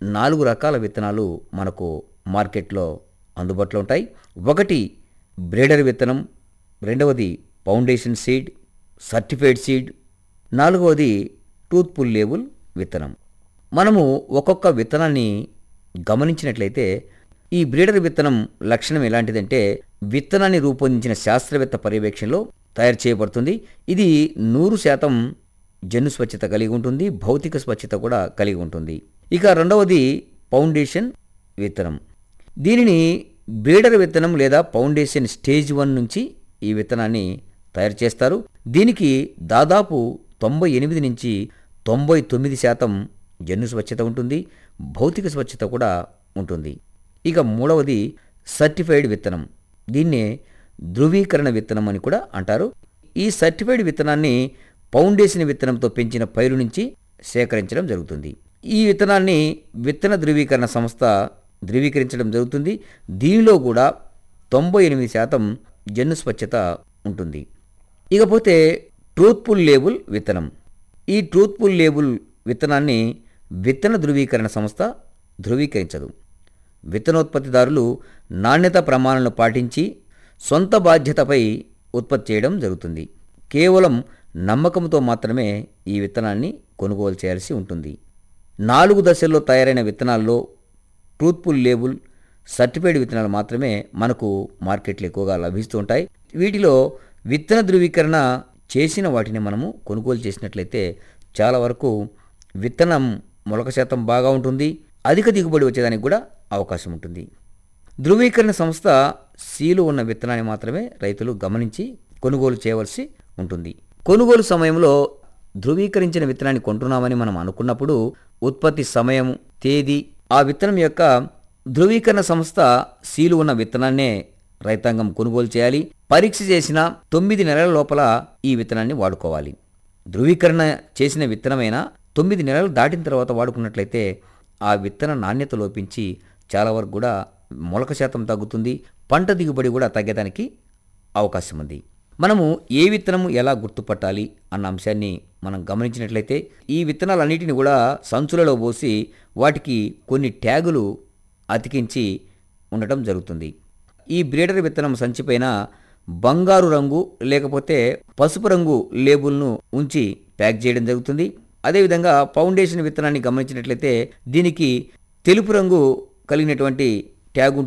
నాలుగు రకాల విత్తనాలు మనకు మార్కెట్లో అందుబాటులో ఉంటాయి ఒకటి బ్రేడర్ విత్తనం రెండవది ఫౌండేషన్ సీడ్ సర్టిఫైడ్ సీడ్ నాలుగవది టూత్ పుల్ లేబుల్ విత్తనం మనము ఒక్కొక్క విత్తనాన్ని గమనించినట్లయితే ఈ బ్రీడర్ విత్తనం లక్షణం ఎలాంటిదంటే విత్తనాన్ని రూపొందించిన శాస్త్రవేత్త పర్యవేక్షణలో తయారు చేయబడుతుంది ఇది నూరు శాతం జన్ను స్వచ్ఛత కలిగి ఉంటుంది భౌతిక స్వచ్ఛత కూడా కలిగి ఉంటుంది ఇక రెండవది ఫౌండేషన్ విత్తనం దీనిని బ్రీడర్ విత్తనం లేదా ఫౌండేషన్ స్టేజ్ వన్ నుంచి ఈ విత్తనాన్ని తయారు చేస్తారు దీనికి దాదాపు తొంభై ఎనిమిది నుంచి తొంభై తొమ్మిది శాతం జన్ను స్వచ్ఛత ఉంటుంది భౌతిక స్వచ్ఛత కూడా ఉంటుంది ఇక మూడవది సర్టిఫైడ్ విత్తనం దీన్నే ధృవీకరణ విత్తనం అని కూడా అంటారు ఈ సర్టిఫైడ్ విత్తనాన్ని ఫౌండేషన్ విత్తనంతో పెంచిన పైరు నుంచి సేకరించడం జరుగుతుంది ఈ విత్తనాన్ని విత్తన ధృవీకరణ సంస్థ ధృవీకరించడం జరుగుతుంది దీనిలో కూడా తొంభై ఎనిమిది శాతం జన్ను స్వచ్ఛత ఉంటుంది ఇకపోతే ట్రూత్ఫుల్ లేబుల్ విత్తనం ఈ ట్రూత్ఫుల్ లేబుల్ విత్తనాన్ని విత్తన ధృవీకరణ సంస్థ ధృవీకరించదు విత్తనోత్పత్తిదారులు నాణ్యత ప్రమాణాలను పాటించి సొంత బాధ్యతపై ఉత్పత్తి చేయడం జరుగుతుంది కేవలం నమ్మకంతో మాత్రమే ఈ విత్తనాన్ని కొనుగోలు చేయాల్సి ఉంటుంది నాలుగు దశల్లో తయారైన విత్తనాల్లో ట్రూత్ఫుల్ లేబుల్ సర్టిఫైడ్ విత్తనాలు మాత్రమే మనకు మార్కెట్లో ఎక్కువగా లభిస్తూ ఉంటాయి వీటిలో విత్తన ధృవీకరణ చేసిన వాటిని మనము కొనుగోలు చేసినట్లయితే చాలా వరకు విత్తనం మొలక శాతం బాగా ఉంటుంది అధిక దిగుబడి వచ్చేదానికి కూడా అవకాశం ఉంటుంది ధృవీకరణ సంస్థ సీలు ఉన్న విత్తనాన్ని మాత్రమే రైతులు గమనించి కొనుగోలు చేయవలసి ఉంటుంది కొనుగోలు సమయంలో ధృవీకరించిన విత్తనాన్ని కొంటున్నామని మనం అనుకున్నప్పుడు ఉత్పత్తి సమయం తేదీ ఆ విత్తనం యొక్క ధృవీకరణ సంస్థ సీలు ఉన్న విత్తనాన్నే రైతాంగం కొనుగోలు చేయాలి పరీక్ష చేసిన తొమ్మిది నెలల లోపల ఈ విత్తనాన్ని వాడుకోవాలి ధృవీకరణ చేసిన విత్తనమైనా తొమ్మిది నెలలు దాటిన తర్వాత వాడుకున్నట్లయితే ఆ విత్తన నాణ్యత లోపించి చాలా వరకు కూడా మొలక శాతం తగ్గుతుంది పంట దిగుబడి కూడా తగ్గడానికి అవకాశం ఉంది మనము ఏ విత్తనము ఎలా గుర్తుపట్టాలి అన్న అంశాన్ని మనం గమనించినట్లయితే ఈ విత్తనాలన్నిటిని కూడా సంచులలో పోసి వాటికి కొన్ని ట్యాగులు అతికించి ఉండటం జరుగుతుంది ఈ బ్రీడర్ విత్తనం సంచిపైన బంగారు రంగు లేకపోతే పసుపు రంగు లేబుల్ను ఉంచి ప్యాక్ చేయడం జరుగుతుంది అదేవిధంగా ఫౌండేషన్ విత్తనాన్ని గమనించినట్లయితే దీనికి తెలుపు రంగు కలిగినటువంటి ట్యాగ్